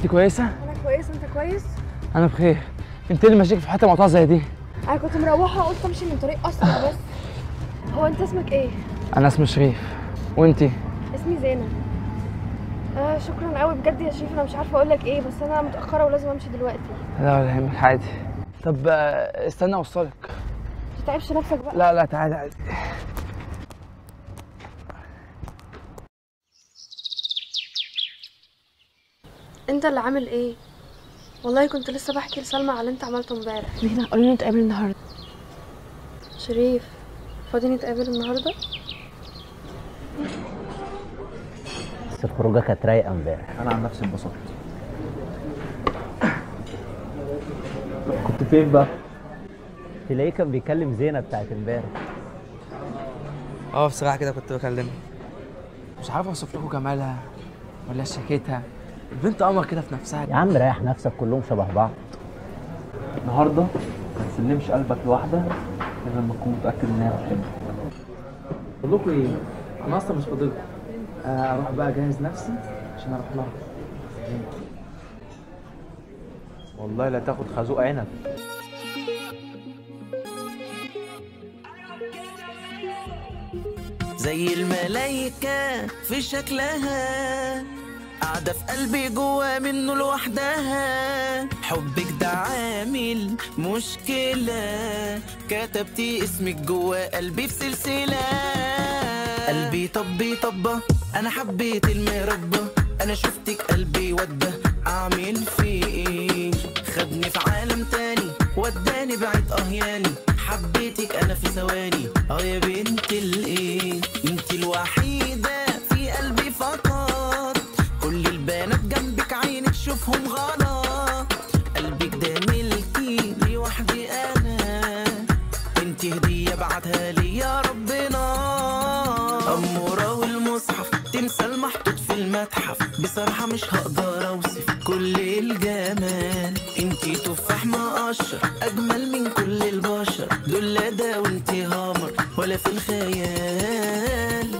كويسه انا كويس انت كويس انا بخير انت اللي ماشيك في حته مقطوعه زي دي انا كنت مروحه قلت امشي من طريق اسرع بس هو انت اسمك ايه انا اسمي شريف وانتي اسمي زينه آه شكرا قوي بجد يا شريف انا مش عارفه اقول لك ايه بس انا متاخره ولازم امشي دلوقتي لا ولا يهمك عادي طب آه، استنى اوصلك ما تتعبش نفسك بقى لا لا تعالى عادي انت اللي عامل ايه والله كنت لسه بحكي لسلمى على اللي انت عملته امبارح زينه قولي لي نتقابل النهارده شريف فاضي نتقابل النهارده بس الخروجه كانت رايقه امبارح انا عن نفسي اتبسطت كنت فين بقى تلاقيه كان بيكلم زينه بتاعت امبارح اه بصراحه كده كنت بكلمها مش عارف اوصف لكم جمالها ولا شياكتها البنت قمر كده في نفسها يا عم ريح نفسك كلهم شبه بعض النهارده ما تسلمش قلبك لواحده غير لما تكون متاكد ان هي بتحبك بقول لكم ايه انا اصلا مش فاضلكم آه، اروح بقى اجهز نفسي عشان اروح لها والله لا تاخد خازوق عنب زي الملايكة في شكلها قاعدة في قلبي جوا منه لوحدها حبك ده عامل مشكلة كتبتي اسمك جوا قلبي في سلسلة قلبي طبي طبة أنا حبيت المربى أنا شفتك قلبي ودى أعمل فيه إيه خدني في عالم تاني وداني بعيد أهياني حبيتك أنا في ثواني اه يا بنت الإيه انت الوحيدة في قلبي فقط كل البنات جنبك عينك شوفهم غلط قلبك ده ملكي لوحدي أنا انت هدية بعتها لي يا ربنا أمورة والمصحف تمثال محطوط في المتحف بصراحة مش هقدر أوصف كل الجمال انتي تفاح مقشر أجمل من كل البشر دول لا ده وانتي هامر ولا في الخيال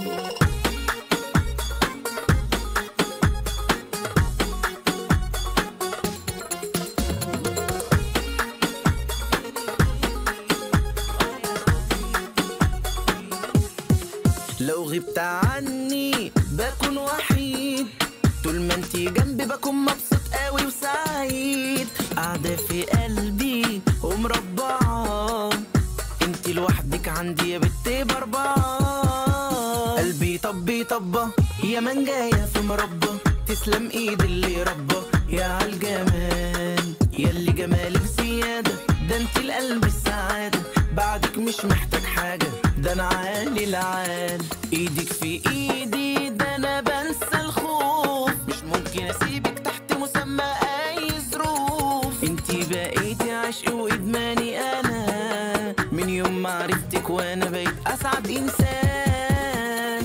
لو غبت عني بكون وحيد طول ما انتي جنبي بكون مبسوط قوي وسعيد قاعدة في قلبي ومربعة انتي لوحدك عندي يا بنت باربعة قلبي طبي طبة يا من جاية في مربى تسلم ايد اللي ربى يا عالجمال يا اللي جمالك زيادة ده انتي القلب السعادة بعدك مش محتاج حاجة ده انا عالي العال ايدك في ايدي ده انا بنسى الخوف مش ممكن اسيبك تحت مسمى اي ظروف انتي بقيتي عشق وادماني انا من يوم ما عرفتك وانا بقيت اسعد انسان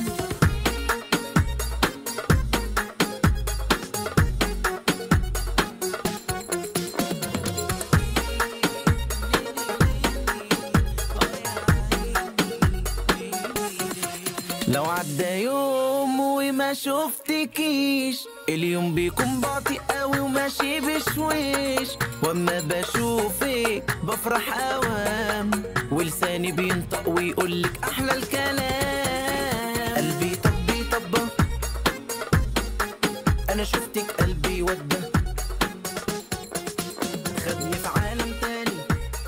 لو عدى يوم وما شفتكيش اليوم بيكون باطئ قوي وماشي بشويش واما بشوفك بفرح اوام ولساني بينطق ويقولك احلى الكلام قلبي طبي طبة انا شفتك قلبي ودى خدني في عالم تاني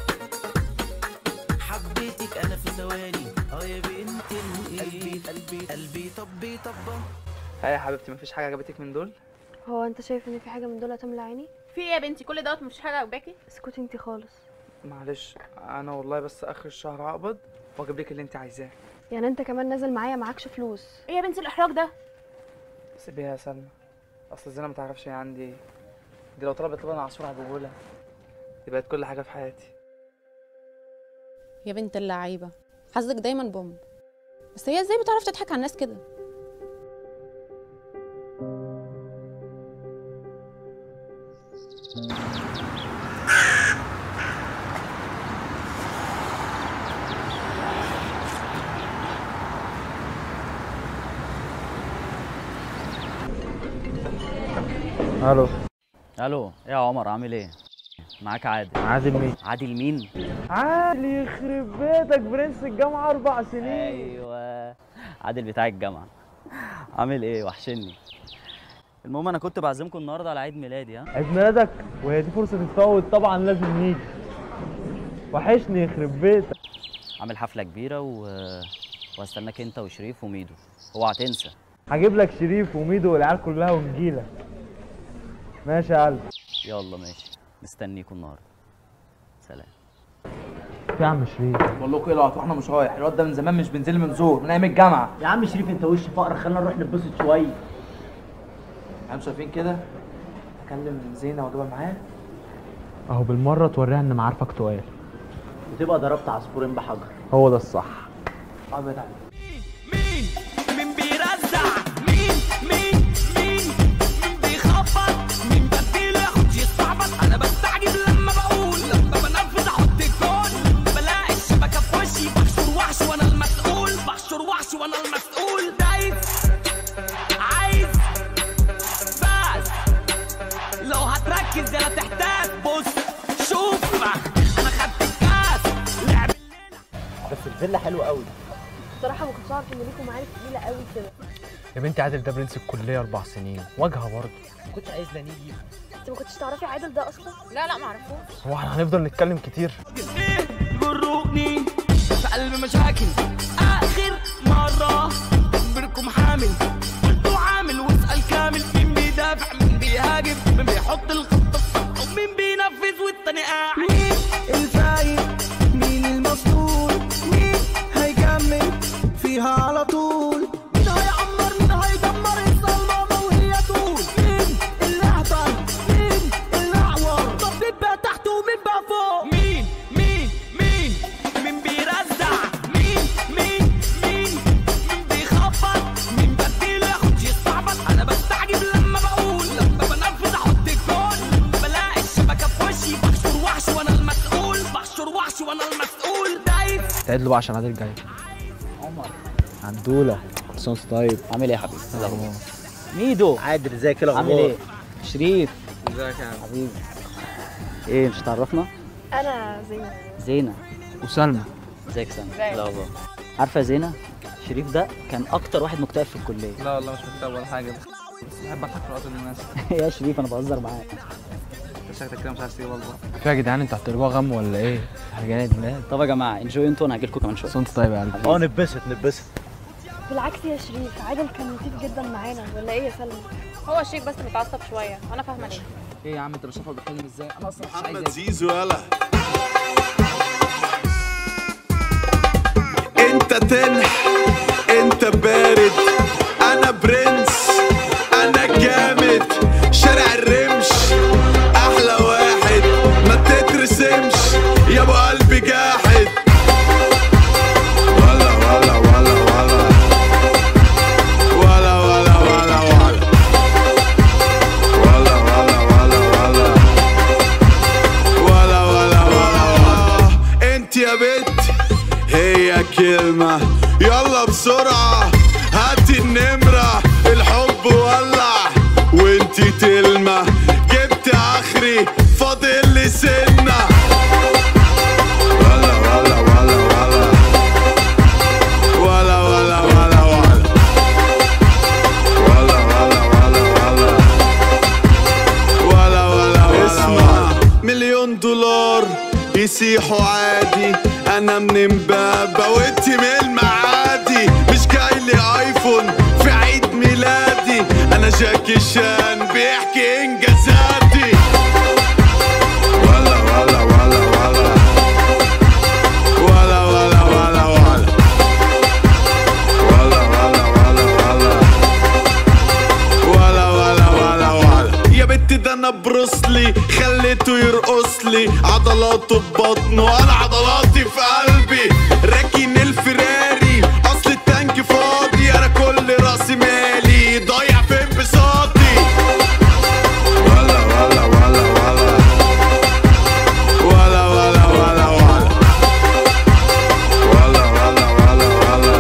حبيتك انا في ثواني اه يا بنت قلبي قلبي قلبي طبي طبة هاي يا حبيبتي مفيش حاجه عجبتك من دول هو انت شايف ان في حاجه من دول هتملى عيني في ايه يا بنتي كل دوت مفيش حاجه عجباكي اسكتي انت خالص معلش انا والله بس اخر الشهر هقبض واجيب لك اللي انت عايزاه يعني انت كمان نازل معايا معكش فلوس ايه يا بنتي الاحراج ده سيبيها يا سلمى اصل زينه ما تعرفش هي عندي ايه دي لو طلبت لبن عصفور هجيبه لها دي بقت كل حاجه في حياتي يا بنت اللعيبه حظك دايما بوم بس هي ازاي بتعرف تضحك على الناس كده الو الو ايه يا عمر عامل ايه معاك عادل عادل مين؟ عادل مين عادل يخرب بيتك برنس الجامعة أربع سنين ايوه عادل بتاع الجامعه عامل ايه وحشني المهم انا كنت بعزمكم النهارده على عيد ميلادي ها عيد ميلادك وهي دي فرصة تتفوت طبعا لازم نيجي وحشني يخرب بيتك عامل حفله كبيره و... وهستناك انت وشريف وميدو اوعى تنسى هجيب لك شريف وميدو والعيال كلها ونجيلك ماشي يا قلبي يلا ماشي مستنيكم النهارده سلام في يا عم شريف بقول لكم ايه لو هتروحنا مش رايح الواد ده من زمان مش بينزل من زور من ايام الجامعه يا عم شريف انت وش فقر خلينا نروح نتبسط شويه انتوا شايفين كده اكلم زينه واجيبها معايا اهو بالمرة توريها ان معارفك تقال وتبقى ضربت عصفورين بحجر هو ده الصح ابيض عليك مين مين بيرزع مين مين مين مين بيخبط مين بديل ياخد يستعبط انا بستعجب لما بقول لما بنفذ احط الجول بلاقي الشبكه في وشي بحشر وحش وانا المسؤول بحشر وحش وانا المسؤول دايس عايز بس لو هتركز يلا تحتاج بص شوف انا خدت الكاس لعب بس الفيلا حلوه قوي بصراحه ما كنتش اعرف ان ليكم معارف تقيله قوي كده يا بنتي عادل ده برنس الكلية أربع سنين واجهة برضه ما كنتش عايزنا نيجي انت ما كنتش تعرفي عادل ده اصلا لا لا معرفوش هو احنا هنفضل نتكلم كتير ايه جروني في قلب مشاكل اخر مره اخبركم حامل قلتوا عامل واسال كامل مين بيدافع مين بيهاجم مين بيحط الخطه الصح ومين بينفذ والتاني قاعد مين الفايق مين المسؤول مين هيكمل فيها على طول مين هيعمر مين هيدمر يسال ماما وهي تقول مين اللي اهبل مين اللي اعور طب مين بقى تحت ومين بقى فوق مين مين مين مين بيرزع مين مين مين مين بيخبط مين بديل ياخد يستعبط انا بستعجب لما بقول لما بنفذ احط الجول بلاقي الشبكه في وشي بحشر وحش وانا المسؤول بحشر وحش وانا المسؤول دايس تعد له بقى عشان عادل جاي عمر عدولة كل سنة وأنت طيب عامل ايه يا حبيبي إيه الأخبار؟ ميدو عادل ازيك ايه عامل الاخبار ايه شريف ازيك يا عم حبيبي ايه مش هتعرفنا انا زينه زينة وسلمى ازيك سامي ازيك؟ إيه الاخبار عارفه يا زينة شريف ده كان اكتر واحد مكتئب في الكليه لا والله مش مكتئب ولا حاجه بس بس بحب اضحك في وقت الناس يا شريف انا بهزر معاك شكلك كده مش عايز تيجي والله في يا جدعان انتوا هتقلبوها غم ولا ايه؟ احنا جايين عيد ميلاد طب يا جماعه انجوي انتوا انا هاجي لكم كمان شويه كل سنة وأنت طيب يا قلبي اه نتبسط نتبسط بالعكس يا شريف عادل كان لطيف جدا معانا ولا ايه يا سلمى هو الشيك بس متعصب شويه انا فاهمه ليه ايه يا عم انت مش عارف هو بيتكلم ازاي انا اصلا مش عايز أجي. زيزو يلا انت تنح انت بارد انا برنس انا جامد شارع الرمش احلى واحد ما تترسمش يا ابو قلبي جاحد ولا ولا ولا ولا ولا ولا ولا ولا ولا ولا ولا ولا ولا ولا ولا ولا انت يا بنت هي كلمة يلا بسرعة هاتي النمرة الحب ولع وانتي تلمة جبت اخري فاضل لي سنة ولا ولا ولا ولا ولا ولا ولا ولا ولا ولا ولا ولا ولا ولا ولا اسمع مليون دولار يسيحوا عادي انا من امبابة وانت من المعادي مش جاي لي ايفون في عيد ميلادي انا جاكي شان بيحكي انجازاتي ولا ولا ولا ولا ولا ولا ولا ولا ولا ولا ولا ولا ولا ولا ولا ولا يا بنت ده انا بروسلي خليته يرقص لي عضلاته في بطنه انا عضلاتي في قلبي راكن الفراري اصل التانك فاضي انا كل راسي مالي ضايع في انبساطي ولا ولا ولا ولا ولا ولا ولا ولا ولا ولا ولا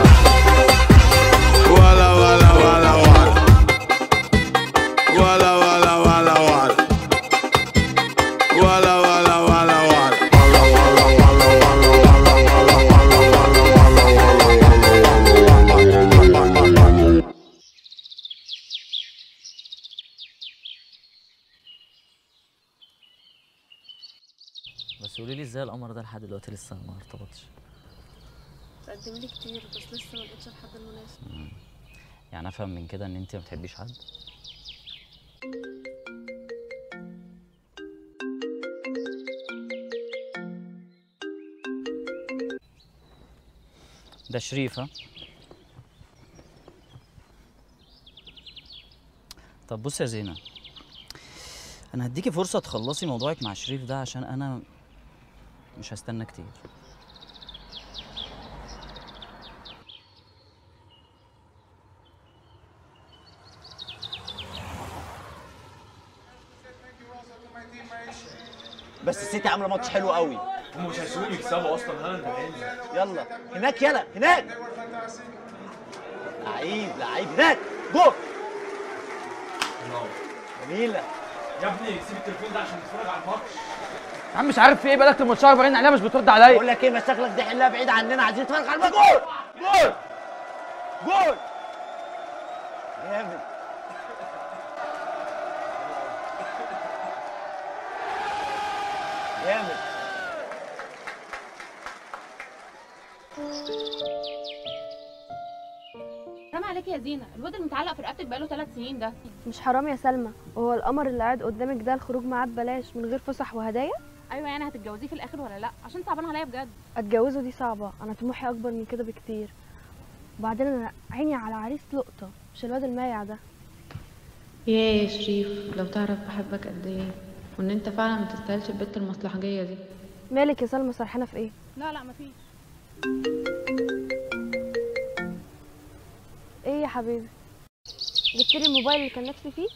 ولا ولا ولا ولا ولا ولا ولا ولا بس قولي لي ازاي القمر ده لحد دلوقتي لسه ما ارتبطش تقدم لي كتير بس لسه ما لقيتش الحد المناسب يعني افهم من كده ان انت ما بتحبيش حد ده شريف ها طب بص يا زينة انا هديكي فرصة تخلصي موضوعك مع شريف ده عشان انا مش هستنى كتير بس السيتي عامله ماتش حلو قوي هم مش هيسيبوهم يكسبوا اصلا هالاند هينزل يلا هناك يلا هناك لعيب لعيب هناك جول جميله يا ابني سيب التليفون ده عشان نتفرج على الماتش يا عم مش عارف في ايه بقالك من شهر برن عليها مش بترد عليا بقول لك ايه مشاكلك دي حلها بعيد عننا عايزين نتفرج على الماتش جول جول جول جامد جامد حرام عليك يا زينه الواد المتعلق في رقبتك بقاله ثلاث سنين ده مش حرام يا سلمى وهو القمر اللي قاعد قدامك ده الخروج معاه ببلاش من غير فسح وهدايا ايوه يعني هتتجوزيه في الاخر ولا لا عشان صعبان عليا بجد اتجوزه دي صعبة انا طموحي اكبر من كده بكتير وبعدين انا عيني على عريس لقطة مش الواد المايع ده يا يا شريف لو تعرف بحبك قد ايه وان انت فعلا ما تستاهلش البت المصلحجيه دي مالك يا سلمى سرحانة في ايه لا لا مفيش ايه يا حبيبي جبت لي الموبايل اللي كان نفسي فيه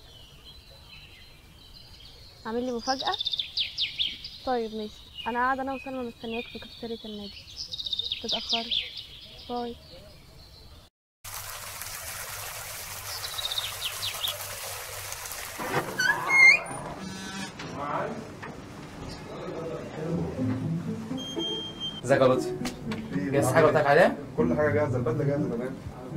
عامل لي مفاجأة طيب ماشي انا قاعدة انا وسلمى مستنياك في كافيتيريا النادي تتأخري باي ازيك يا لطفي جاهز حاجه قلت لك عليها كل حاجه جاهزه البدله جاهزه تمام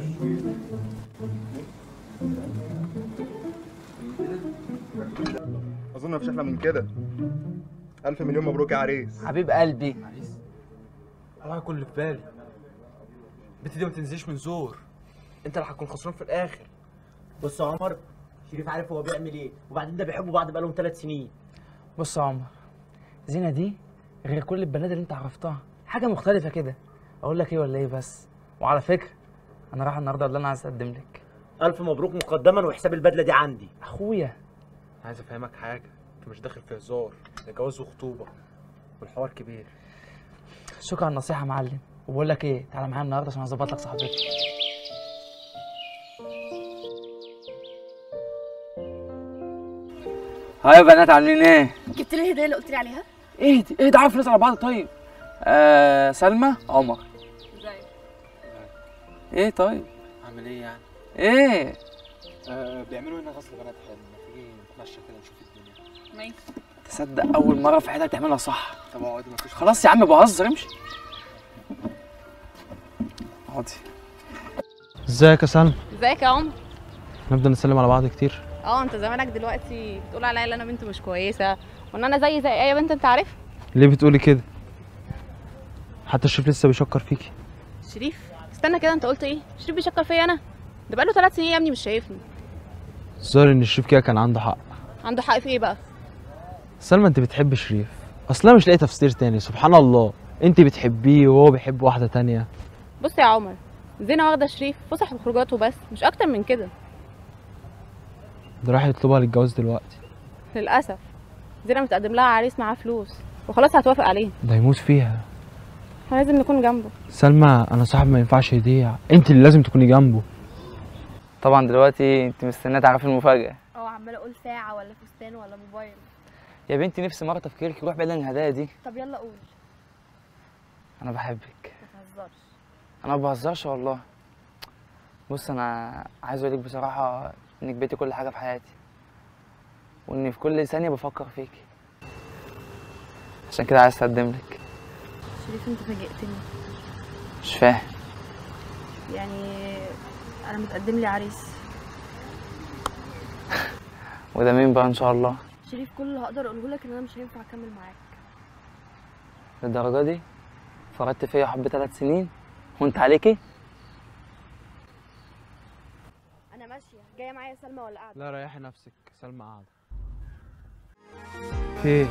اظن مفيش احلى من كده الف مليون مبروك يا عريس حبيب قلبي والله كل اللي في بالي البت دي ما تنزلش من زور انت اللي هتكون خسران في الاخر بص يا عمر شريف عارف هو بيعمل ايه وبعدين ده بيحبوا بعض بقالهم ثلاث سنين بص يا عمر زينة دي غير كل البنات اللي انت عرفتها حاجة مختلفة كده اقول لك ايه ولا ايه بس وعلى فكرة انا رايح النهارده اللي انا عايز اقدم لك الف مبروك مقدما وحساب البدله دي عندي اخويا عايز افهمك حاجه انت مش داخل في هزار ده جواز وخطوبه والحوار كبير شكرا على النصيحة يا معلم وبقول لك ايه تعالى معايا النهارده عشان اظبط لك صاحبتي هاي يا بنات عاملين ايه؟ جبت لي الهدية اللي قلت لي عليها ايه دي ايه ده عارف ناس على بعض طيب آه سلمى عمر ايه طيب عامل ايه يعني ايه آه بيعملوا هنا غسل بنات حلو ما تيجي نتمشى كده نشوف الدنيا ماشي تصدق اول مره في حياتك تعملها صح طب اقعدي مفيش خلاص يا عم بهزر امشي اقعدي ازيك يا سلمى ازيك يا عمر نبدا نسلم على بعض كتير اه انت زمانك دلوقتي بتقول عليا ان انا بنت مش كويسه وان انا زي زي اي بنت انت عارف ليه بتقولي كده حتى الشريف لسه بيشكر فيكي شريف استنى كده انت قلت ايه شريف بيشكر فيا انا ده بقاله ثلاث سنين يا ابني مش شايفني الظاهر ان الشريف كده كان عنده حق عنده حق في ايه بقى سلمى انت بتحب شريف اصلا مش لاقي تفسير تاني سبحان الله انت بتحبيه وهو بيحب واحده تانية بص يا عمر زينة واخدة شريف فسح وخروجات وبس مش أكتر من كده ده راح يطلبها للجواز دلوقتي للأسف زينة متقدم لها عريس معاه فلوس وخلاص هتوافق عليه ده يموت فيها احنا لازم نكون جنبه سلمى انا صاحب ما ينفعش يضيع انت اللي لازم تكوني جنبه طبعا دلوقتي انت مستنيه تعرفي المفاجاه اه عمالة اقول ساعة ولا فستان ولا موبايل يا بنتي نفسي مره تفكيرك يروح بعيد عن الهدايا دي طب يلا قول انا بحبك ما تهزرش انا ما بهزرش والله بص انا عايز اقول لك بصراحه انك بقيتي كل حاجه في حياتي واني في كل ثانيه بفكر فيكي عشان كده عايز اقدم لك شريف انت فاجئتني مش فاهم يعني انا متقدم لي عريس وده مين بقى ان شاء الله شريف كل اللي هقدر اقوله لك ان انا مش هينفع اكمل معاك للدرجة دي فرضت فيا حب ثلاث سنين وانت عليكي انا ماشيه جايه معايا سلمى ولا قاعده لا ريحي نفسك سلمى قاعدة في ايه؟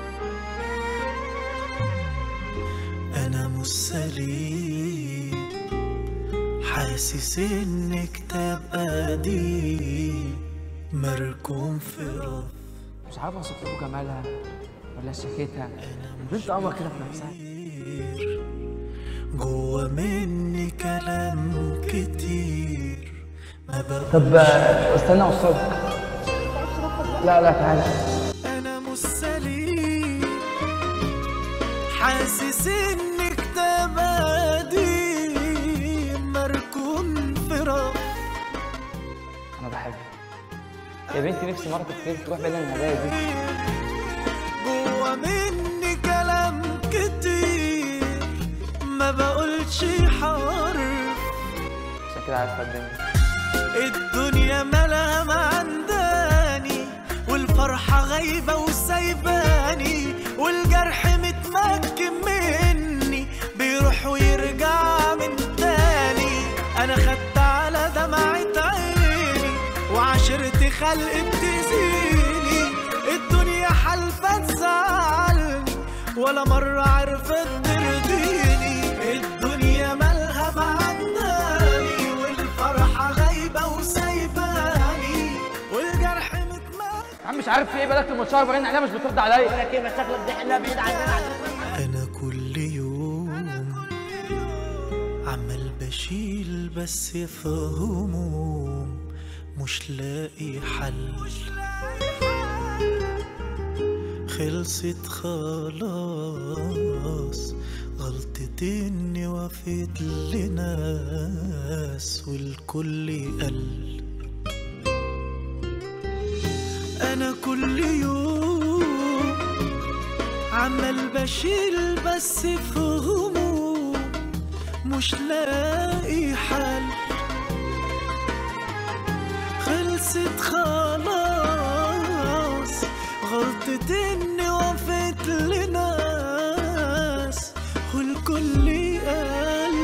انا مش سليم حاسس ان كتاب قديم مركون في رف مش عارف اوصف لكم جمالها ولا شكيتها بنت قمر كده في نفسها جوا مني كلام كتير ما بقولش طب استنى اوصلك لا لا تعالى انا مش سليم حاسس ان كتاب قديم مركون في رف انا بحبك يا بنتي نفسي مرة كتير تروح بين الهدايا دي جوا مني كلام كتير ما بقولش حرف عشان كده عايز اقدمك الدنيا مالها معنداني والفرحة غايبة وسايباني والجرح متمكن مني بيروح ويرجع من تاني أنا خدت على دمعة عيني وعشرة خلق بتأذيني الدنيا حلفة تزعلني ولا مرة عرفت ترضيني الدنيا مالها معنداني والفرحة غايبة وسايباني والجرح متمكن يا عم مش عارف في ايه بقالك الماتشات برن عليها مش بترد عليا بقول لك ايه مشاكلك دي حلها بعيد عننا أنا كل يوم عمال بشيل بس في هموم مش لاقي حل خلصت خلاص غلطتي اني وفيت لناس والكل قل انا كل يوم عمال بشيل بس في هموم مش لاقي حل خلصت خلاص غلطتي اني وفيت لناس والكل قال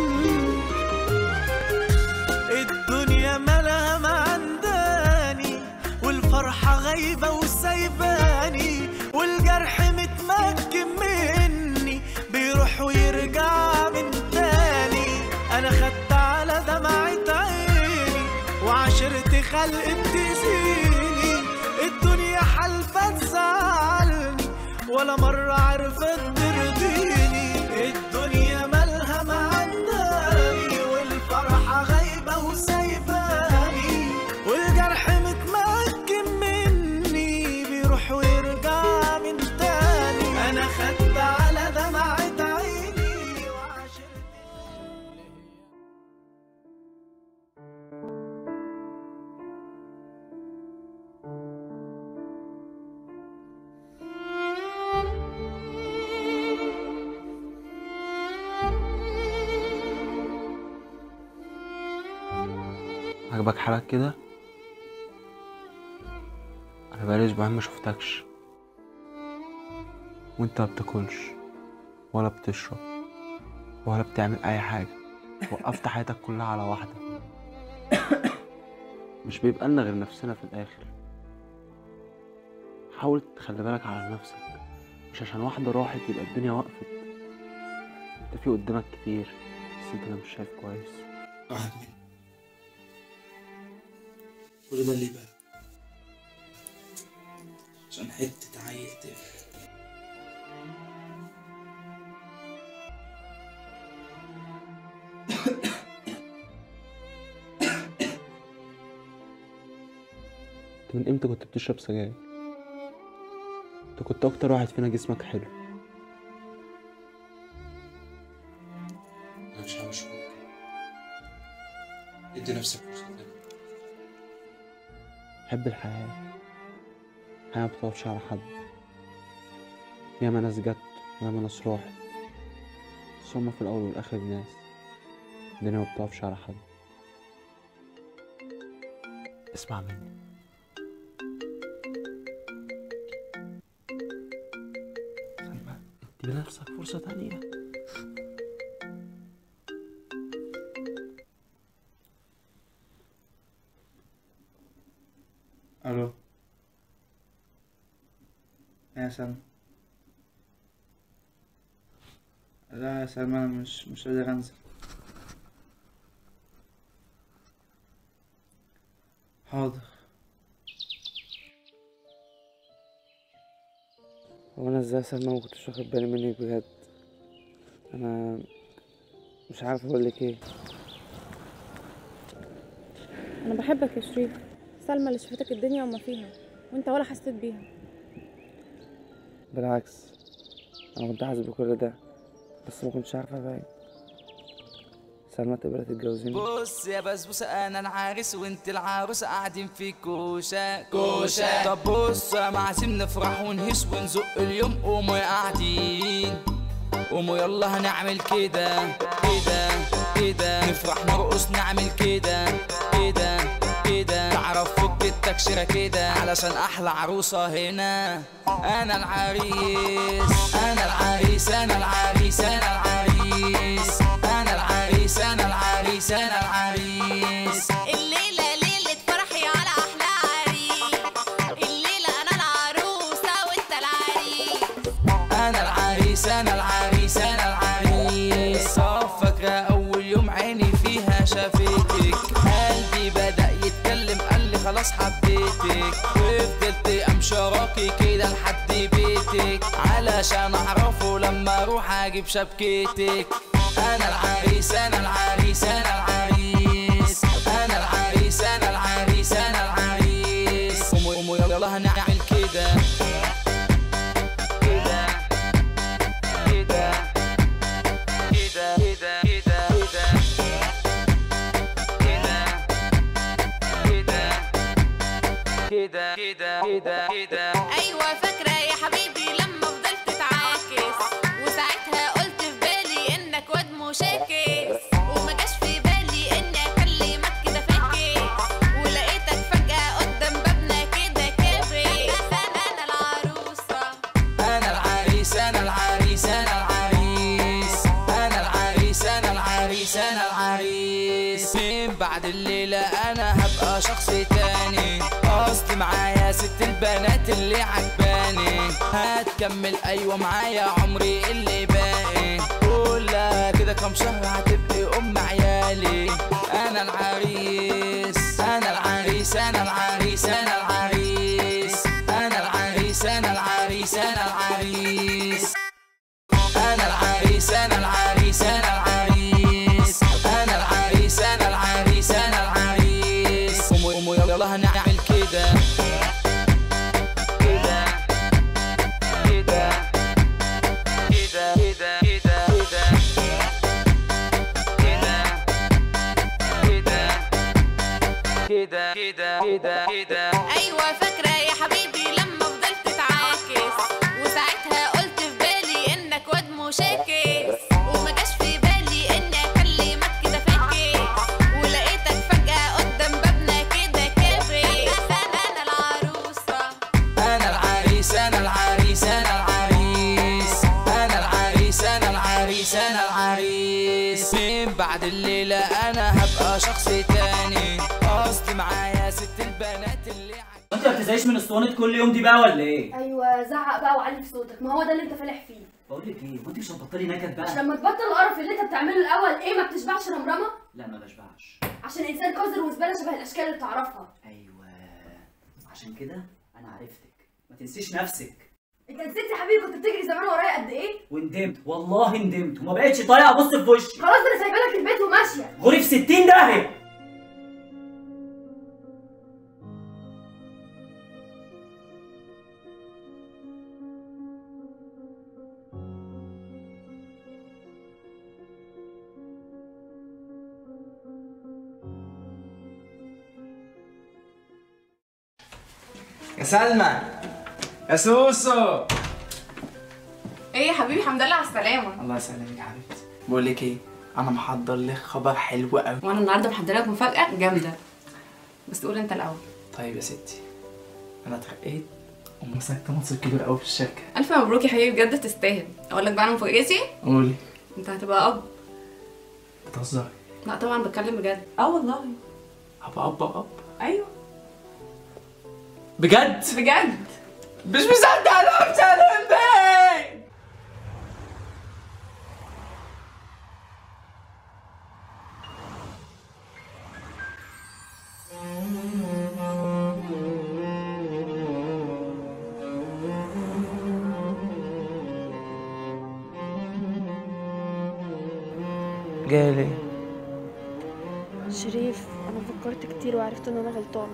الدنيا مالها معنداني والفرحة غايبة وسايباني والجرح متمكن مني بيروح ويرجع من تاني انا خدت على دمعة عيني وعشرة خلق بتأذيني الدنيا حلفة تزعلني ولا مرة عرفت ترضيني الدنيا مالها معنداني والفرحة غايبة وسايباني والجرح متمكن مني بيروح ويرجع من تاني انا خدت على دمعة عيني عجبك حالك كده انا بقالي اسبوعين ما شفتكش وانت ما بتاكلش ولا بتشرب ولا بتعمل اي حاجه وقفت حياتك كلها على واحده مش بيبقى لنا غير نفسنا في الاخر حاول تخلي بالك على نفسك مش عشان واحده راحت يبقى الدنيا وقفت انت في قدامك كتير بس انت اللي مش شايف كويس كل ده ليه بقى عشان حتة عيل تافه انت من امتى كنت بتشرب سجاير انت كنت اكتر واحد فينا جسمك حلو أنا مش عاوز أشوفك ادي نفسك فرصة تانية حب الحياة الحياة ما بتقفش على حد ياما ناس جت وياما ناس راحت بس هما في الأول والآخر ناس الدنيا ما بتقفش على حد اسمع مني سلمى ادي لنفسك فرصة تانية سلمى لا يا سلمى انا مش مش قادر انزل حاضر هو انا ازاي يا سلمى ما كنتش واخد بالي منك بجد انا مش عارف اقول لك ايه انا بحبك يا شريف سلمى اللي شفتك الدنيا وما فيها وانت ولا حسيت بيها بالعكس انا كنت حاسس بكل ده بس ما كنتش عارف ابين سلمى تقبل تتجوزيني بص يا بسبوسة أنا العريس وأنت العروسة قاعدين في كوشة كوشة طب بص يا معازيم نفرح ونهيس ونزق اليوم قوموا يا قاعدين قوموا يلا هنعمل كده كده كده نفرح نرقص نعمل كده كده كده تعرف فك التكشيرة كده علشان أحلى عروسة هنا أنا العريس أنا العريس أنا العريس أنا العريس أنا العريس أنا العريس أنا العريس الليلة ليلة فرحي على أحلى عريس الليلة أنا العروسة وأنت العريس أنا العريس أنا العريس أنا العريس آه، فاكرة أول يوم عيني فيها شافتك قلبي بدأ يتكلم قال لي خلاص حبيتك وفضلت أمشي وراكي كده لحد بيتك علشان أعرفه لما أروح أجيب شبكتك أنا العريس أنا العريس أنا العريس أنا العريس أنا العريس أنا العريس قوموا قوموا يلا هنعمل كده كده كده كده كده كده كده كده كده كده كده أيوة فاكرة يا حبيبي لما فضلت تعاكس وساعتها قلت في بالي إنك واد مشاكس وما جاش في بالي إني أكلمك كده فاكس ولقيتك فجأة قدام بابنا كده كابس أنا العروسة أنا العريس أنا العريس أنا العريس أنا العريس أنا العريس أنا العريس من بعد الليلة أنا هبقى شخص تاني أصل معايا ست البنات اللي عجباني هتكمل أيوة معايا عمري اللي باقي كلها كده كام شهر هتبقي أم عيالي أنا العريس أنا العريس أنا العريس أنا العريس أنا العريس أنا العريس أنا العريس أنا العريس أنا العريس أنا العريس أنا العريس أنا العريس أنا العريس قوموا قوموا يلا هنعمل كده كده كده كده كده كده كده كده كده كده كده أيوة فاكرة يا حبيبي لما فضلت تعاكس وساعتها قلت في بالي إنك واد مشاكس وما جاش في بالي إني أكلمك كده فاكس ولقيتك فجأة قدام بابنا كده كابس أنا العروسة أنا العريس أنا العريس أنا العريس أنا العريس أنا العريس أنا العريس من بعد الليلة أنا هبقى شخص تاني أصل معايا ست البنات اللي انت ما بتزهقش من اسطوانه كل يوم دي بقى ولا ايه؟ ايوه زعق بقى وعلي في صوتك ما هو ده اللي انت فالح فيه بقول لك ايه وانت مش هتبطلي نكد مش بقى؟ لما تبطل القرف اللي انت بتعمله الاول ايه ما بتشبعش رمرمه لا ما بشبعش عشان انسان قذر وزباله شبه الاشكال اللي بتعرفها ايوه عشان كده انا عرفتك ما تنسيش نفسك انت نسيت يا حبيبي كنت بتجري زمان ورايا قد ايه وندمت والله ندمت وما بقتش طايقه ابص في وشي خلاص ده انا سايبه لك البيت وماشيه غوري في 60 داهيه يا سلمى يا سوسو ايه يا حبيبي الحمد لله على السلامة الله يسلمك يا حبيبتي بقول لك ايه انا محضر لك خبر حلو قوي وانا النهارده محضره لك مفاجأة جامدة بس قول انت الأول طيب يا ستي انا اترقيت ومسكت منصب كبير قوي في الشركه ألف مبروك يا حبيبي بجد تستاهل أقول لك بقى أنا مفاجأتي قولي أنت هتبقى أب بتهزري لا طبعا بتكلم بجد اه والله هبقى اب اب أيوه بجد بجد مش مصدق نفسي يا لمبي جاي ليه شريف انا فكرت كتير وعرفت ان انا غلطانه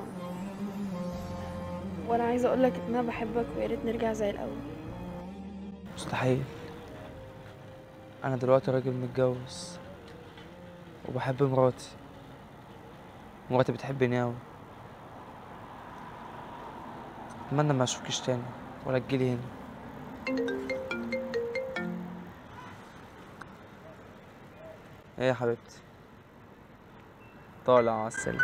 وانا عايزه اقولك ان انا بحبك ويا ريت نرجع زي الاول مستحيل انا دلوقتي راجل متجوز وبحب مراتي مراتي بتحبني اوي اتمنى ما اشوفكش تاني ولا تجيلي هنا ايه يا حبيبتي طالع على السلم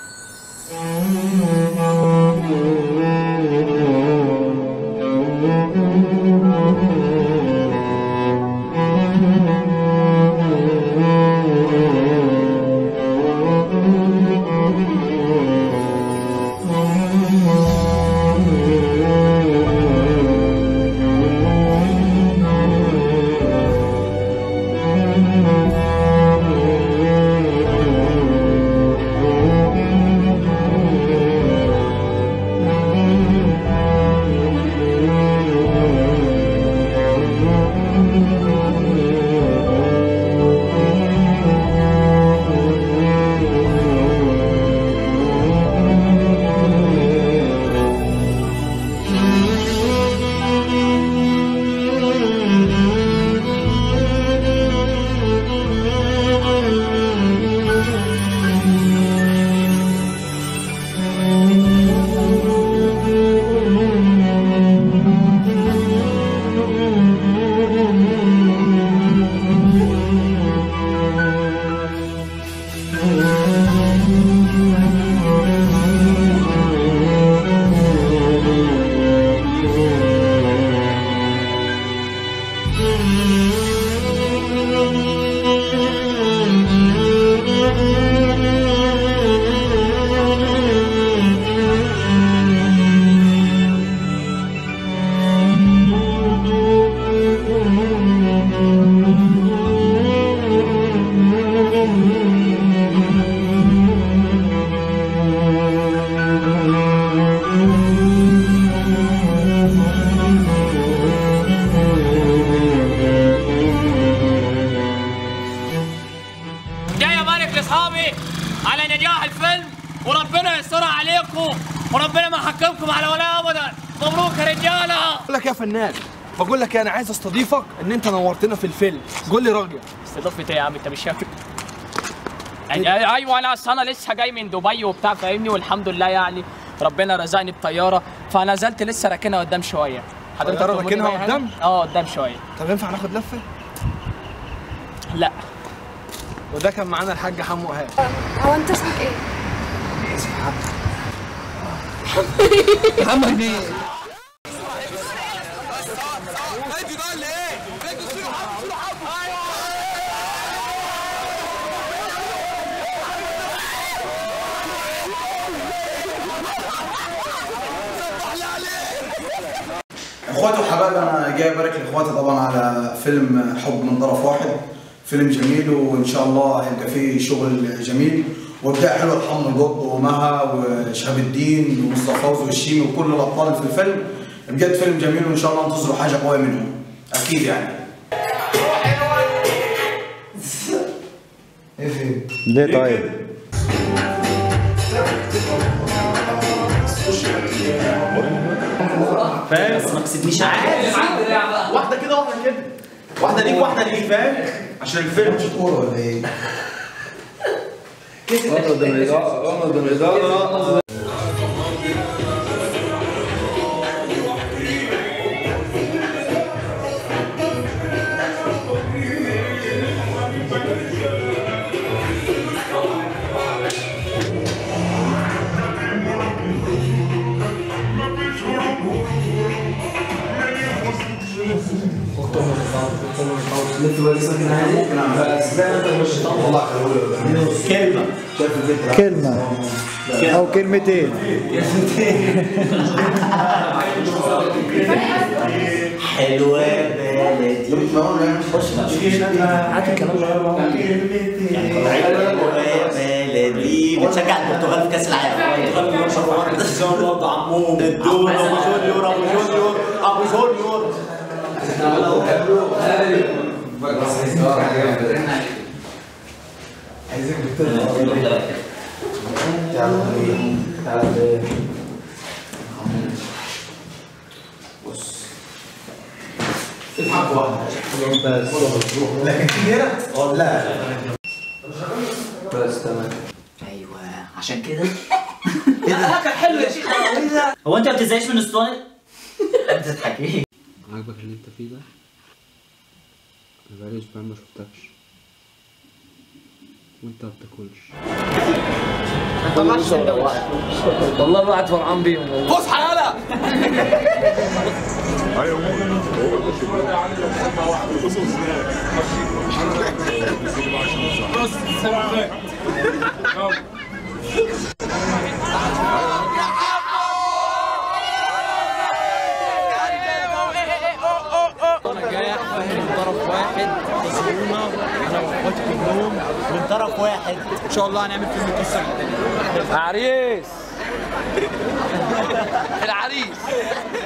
جاي ابارك لاصحابي على نجاح الفيلم وربنا يسترها عليكم وربنا ما يحكمكم على ولا ابدا مبروك يا رجاله بقول لك يا فنان بقول لك إيه، انا عايز استضيفك ان انت نورتنا في الفيلم قول لي راجل استضافة ايه يا عم انت مش شايف ايوه انا اصل انا لسه جاي من دبي وبتاع فاهمني والحمد لله يعني ربنا رزقني بطياره فنزلت لسه راكنها قدام شويه حضرتك طيارة تأمرني راكنها بأي حاجة؟ قدام؟ اه قدام شويه طب ينفع ناخد لفه لا وده كان معانا الحاج حمو ايهاب هو انت اسمك ايه محمد مين اخواتي وحبايبي انا جاي ابارك لاخواتي طبعا على فيلم حب من طرف واحد فيلم جميل وان شاء الله هيبقى فيه شغل جميل وابداع حلو لحمد القط ومها وشهاب الدين ومصطفى فوزي والشيمي وكل الابطال اللي في الفيلم بجد فيلم جميل وان شاء الله انتظروا حاجه قويه منهم اكيد يعني ايه في ليه طيب؟ فاهم بس ما كسبنيش عادي واحده كده واحده كده واحده ليك واحده ليك فاهم عشان الفيلم مش كوره ولا ايه؟ غلط الإدارة غلط الإدارة مثل كلمة كلمة أو كلمتين حلوة بلدي خش هات الكلام حلوة بلدي بتشجع البرتغال في كأس العالم البرتغال بيوصل عمو الدون ابو جونيور ابو جونيور ابو جونيور عايزك بتطلع تعال تعال بص الحق واحدة بس لكن تيجي هنا لا بس تمام ايوه عشان كده كان حلو يا شيخ هو انت ما بتزهقش من اسطوانه؟ بتضحك ايه؟ عاجبك اللي انت فيه ده؟ انا بقالي اسبوعين ما شفتكش وانت ما بتاكلش والله الواحد فرحان بيهم والله بص حلاله انا جاي احفل من طرف واحد تصورونا انا واخواتي كلهم من طرف واحد ان شاء الله هنعمل فيلم يكسر الدنيا عريس العريس